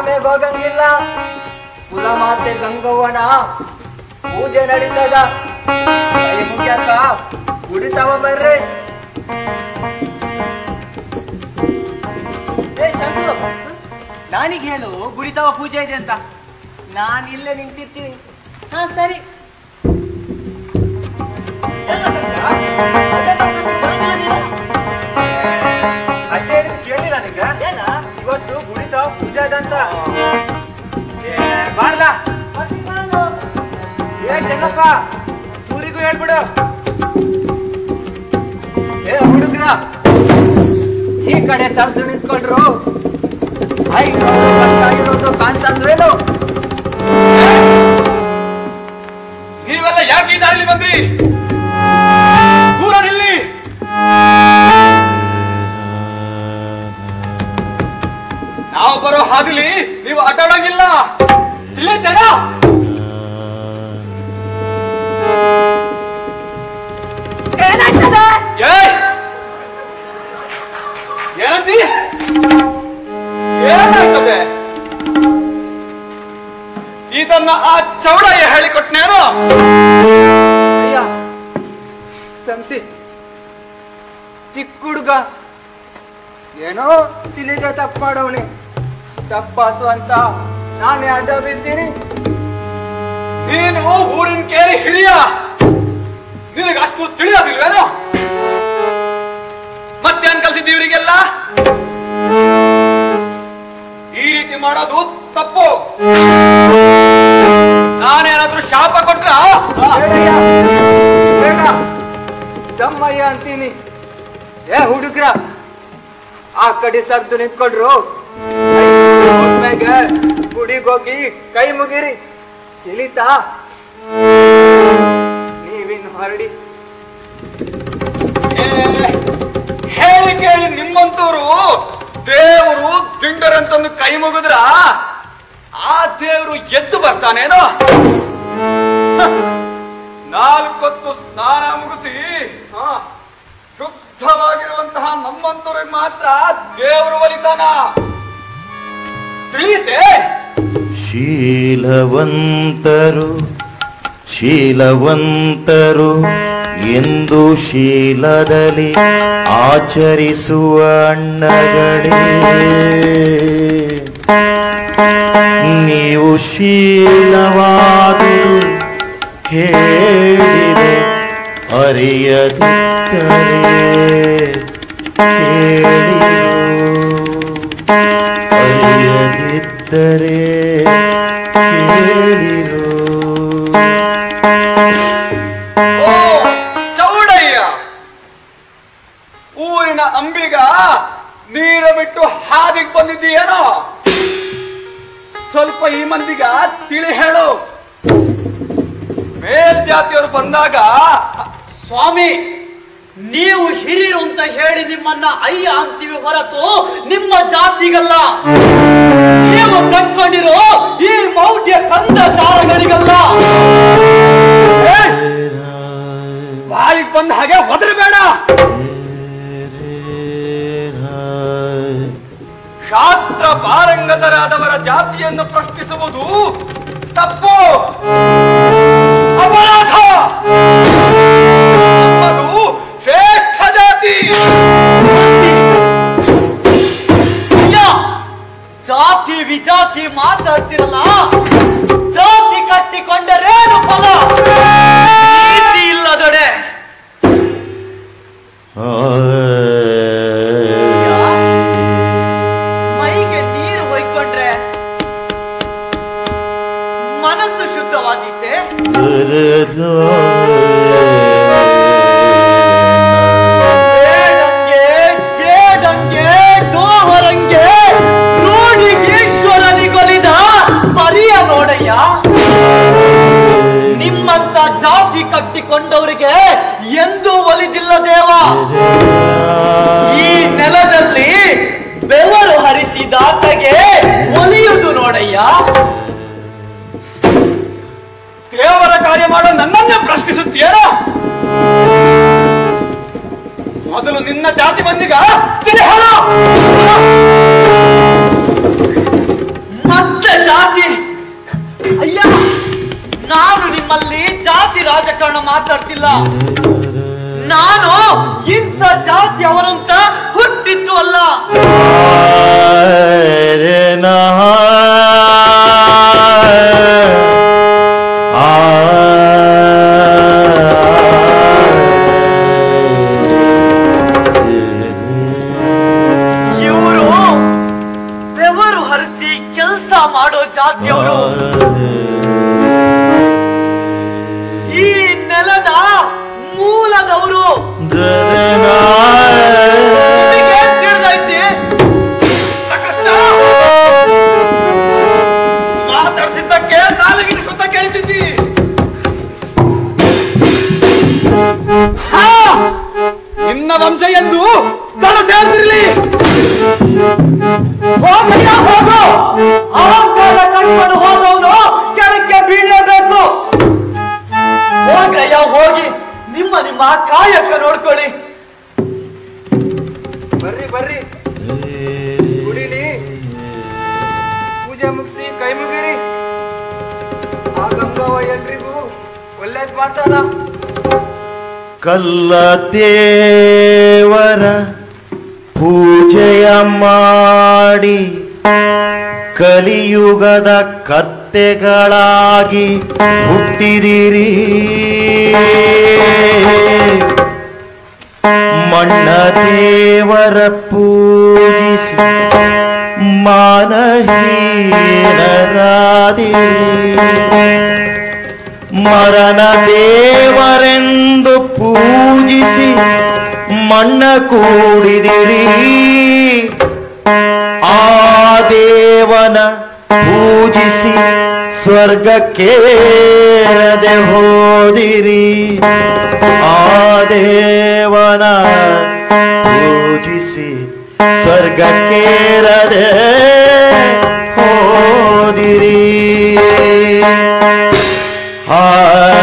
ಆಮೇಲೆ ಹೋಗಂಗಿಲ್ಲ ಕುಲ ಮಾತೆ ಗಂಗವ್ವನ ಪೂಜೆ ನಡೀತದ ಕೈ ಮುಗ್ಯಾಕ ಕುಡಿತಾವ ಬರ್ರಿ ಏ ಚಂದ್ರು ನಾನಿಗೆ ಹೇಳು ಗುಡಿತಾವ ಪೂಜೆ ಇದೆ ಅಂತ ನಾನು ಇಲ್ಲೇ ನಿಂತಿರ್ತೀನಿ ಹಾ ಸರಿ ಅಷ್ಟೇ ಕೇಳಿಲ್ಲ ನಿಂಗೆ ಏನ ಇವತ್ತು ಕುಡಿತಾವ ಪೂಜೆ ಅದಂತ ಬಾರ್ಲ ಏ ಚೆನ್ನಪ್ಪ ಸೂರಿಗೂ ಹೇಳ್ಬಿಡು ಏ ಹುಡುಗ್ರ ಈ ಕಡೆ ಸರ್ದು ನಿಂತ್ಕೊಂಡ್ರು ಐದು ಇರೋದು ಕಾಣಿಸಂದ್ರೇನು ನೀವೆಲ್ಲ ಯಾಕೆ ಈ ದಾರಿಲಿ ಬಂದ್ರಿ ದೂರ ನಿಲ್ಲಿ ನಾವು ಬರೋ ಹಾದಿಲಿ ನೀವು ಅಡ್ಡಾಡಂಗಿಲ್ಲ ತಿಳಿತೇನಾ ಏಯ್! ಏನಂತಿ ಏನಾಗ್ತದೆ ಇದನ್ನ ಆ ಚೌಡಯ್ಯ ಹೇಳಿಕೊಟ್ನೇನೋ ಅಯ್ಯ ಸಂಸಿ ಚಿಕ್ಕ ಹುಡುಗ ಏನೋ ತಿಳಿದ ತಪ್ಪು ಮಾಡೋನೆ ತಪ್ಪಾತು ಅಂತ ನಾನೇ ಅಡ್ಡ ಬಿದ್ದೀನಿ ನೀನು ಊರಿನ ಕೇರಿ ಹಿರಿಯ ನಿನಗೆ ಅಷ್ಟು ತಿಳಿಯೋದಿಲ್ವೇನೋ ಮತ್ತೇನ್ ಕಲ್ಸಿದ್ದೀವಿ ಇವರಿಗೆಲ್ಲ ಈ ರೀತಿ ಮಾಡೋದು ತಪ್ಪು ನಾನೇನಾದ್ರೂ ಶಾಪ ಕೊಟ್ರ ಬೇಡಯ್ಯ, ಬೇಡ ದಮ್ಮಯ್ಯ ಅಂತೀನಿ ಏ ಹುಡುಗ್ರ ಆ ಕಡೆ ಸರ್ದು ನಿಂತ್ಕೊಂಡ್ರು ಹೋದ್ಮ್ಯಾಗ ಗುಡಿಗೆ ಹೋಗಿ ಕೈ ಮುಗಿರಿ ತಿಳಿತಾ ನೀವಿನ್ ಹೊರಡಿ ಹೇಳಿ ಕೇಳಿ ನಿಮ್ಮಂತೂರು ದೇವರು ದಿಂಡರಂತಂದು ಕೈ ಮುಗಿದ್ರ ಆ ದೇವರು ಎದ್ದು ಬರ್ತಾನೇನೋ ಹ, ನಾಲ್ಕೊತ್ತು ಸ್ನಾನ ಮುಗಿಸಿ ಹ, ಶುದ್ಧವಾಗಿರುವಂತಹ ನಮ್ಮಂತೂರಿಗೆ ಮಾತ್ರ ದೇವರು ಒಲಿತಾನ ತಿಳಿಯುತ್ತೆ ಶೀಲವಂತರು ಶೀಲವಂತರು ಎಂದು ಶೀಲದಲ್ಲಿ ಆಚರಿಸುವ ಅಣ್ಣಗಳೇ ನೀವು ಶೀಲವಾದುದು ಹೇಳಿದೆ ಅರಿಯದಿದ್ದರೆ ಹೇಳಿರು ಅರಿಯದಿದ್ದರೆ ಕೇಳಿರು ಓ ಚೌಡಯ್ಯ ಊರಿನ ಅಂಬಿಗ ನೀರು ಬಿಟ್ಟು ಹಾದಿಗೆ ಬಂದಿದ್ದೀಯೇನೋ ಸ್ವಲ್ಪ ಈ ಮಂದಿಗ ತಿಳಿ ಹೇಳು ಮೇಲ್ಜಾತಿಯವರು ಬಂದಾಗ ಸ್ವಾಮಿ ನೀವು ಹಿರಿಯರು ಅಂತ ಹೇಳಿ ನಿಮ್ಮನ್ನ ಅಯ್ಯ ಅಂತೀವಿ ಹೊರತು ನಿಮ್ಮ ಜಾತಿಗಲ್ಲ ನೀವು ಕಟ್ಕೊಂಡಿರೋ ಈ ಮೌಢ್ಯ ಕಂದಚಾರಗಳಿಗಲ್ಲ ಏ, ಬಾಯಿಗೆ ಬಂದ ಹಾಗೆ ಒದರಬೇಡ ಶಾಸ್ತ್ರ ಪಾರಂಗತರಾದವರ ಜಾತಿಯನ್ನು ಪ್ರಶ್ನಿಸುವುದು ತಪ್ಪು ಅಪರಾಧ ನಮ್ಮದು ಶ್ರೇಷ್ಠ ಜಾತಿ ಅಯ್ಯ, ಜಾತಿ ವಿಜಾತಿ ಮಾತಾಡ್ತಿರಲ್ಲ ಜಾತಿ ಕಟ್ಟಿಕೊಂಡರೇನು ಫಲ ನೀತಿ ಇಲ್ಲದೊಡೆ ಮೈಗೆ ನೀರು ಹೊಯ್ಕೊಂಡ್ರೆ ಮನಸ್ಸು ಶುದ್ಧವಾದೀತೆ ಬೇಡಂಗೆ ಜೇಡಂಗೆ ಡೋಹರಂಗೆ ರೂಢಿಗೀಶ್ವರನಿಗೊಲಿದ ಪರಿಯ ನೋಡಯ್ಯ ನಿಮ್ಮಂತ ಜಾತಿ ಕಟ್ಟಿಕೊಂಡವರಿಗೆ ಎಂದೂ ಒಲಿದಿಲ್ಲ ದೇವ ಈ ನೆಲದಲ್ಲಿ ಬೆವರು ಹರಿಸಿದಾತಗೆ ಒಲಿಯುವುದು ನೋಡಯ್ಯ ದೇವರ ಕಾರ್ಯ ಮಾಡೋ ನನ್ನನ್ನೇ ಪ್ರಶ್ನಿಸುತ್ತೀಯೇನೋ ಮೊದಲು ನಿನ್ನ ಜಾತಿ ಮಂದಿಗ ತಿಳಿ ಹೇಳು ನನ್ನ ಜಾತಿ ರಾಜಕಾರಣ ಮಾತಾಡ್ತಿಲ್ಲ ನಾನು ಇಂಥ ಜಾತಿ ಅವನಂತ ಹುಟ್ಟಿದ್ದು ಅಲ್ಲ ಇವರು ಬೆವರು ಹರಿಸಿ ಕೆಲಸ ಮಾಡೋ ಜಾತಿಯವರು ಈ ನೆಲದ ಮೂಲದವರು ನಿಮಗೆ ತಿಳಿದೈತಿ ಕಷ್ಟ ಮಾತಾಡ್ಸಿದ್ದಕ್ಕೆ ನಾಲಿಗೆ ಸುತ್ತ ಕೇಳ್ತಿದ್ದಿ ಹಾ! ನಿನ್ನ ವಂಶ ಎಂದು ದಡ ಸೇರ್ತಿರ್ಲಿ ಹೋಗಯ್ಯ ಹೋಗು ಅಹಂಕಾರ ಕಟ್ಕೊಂಡು ಹೋದವನು ಕೆಳಕ್ಕೆ ಬೀಳಲೇಬೇಕು ಹೋಗಯ್ಯ ಹೋಗಿ ನಿಮ್ಮ ನಿಮ್ಮ ಕಾಯಕ ನೋಡ್ಕೊಳ್ಳಿ ಬರ್ರಿ ಬರ್ರಿ ಗುಡಿಲಿ ಪೂಜೆ ಮುಗಿಸಿ ಕೈ ಮುಗಿರಿ ಆ ಗಂಗವ್ವ ಎಲ್ರಿಗೂ ಒಳ್ಳೇದ್ ಮಾಡ್ತಾನ ಕಲ್ಲ ದೇವರ ಪೂಜೆಯ ಮಾಡಿ ಕಲಿಯುಗದ ಕತ್ತೆಗಳಾಗಿ ಹುಟ್ಟಿದಿರಿ ಮಣ್ಣ ದೇವರ ಪೂಜಿಸಿ ಮಾನಹೀನರಾದಿರಿ ಮರಣ ದೇವರೆಂದು ಪೂಜಿಸಿ ಮಣ್ಣ ಕೂಡಿದಿರಿ ಆ ದೇವನ ಪೂಜಿಸಿ ಸ್ವರ್ಗಕ್ಕೇರದೆ ಹೋದಿರಿ ಆ ದೇವನ ಪೂಜಿಸಿ ಸ್ವರ್ಗಕ್ಕೇರದೆ ಹೋದಿರಿ ಆ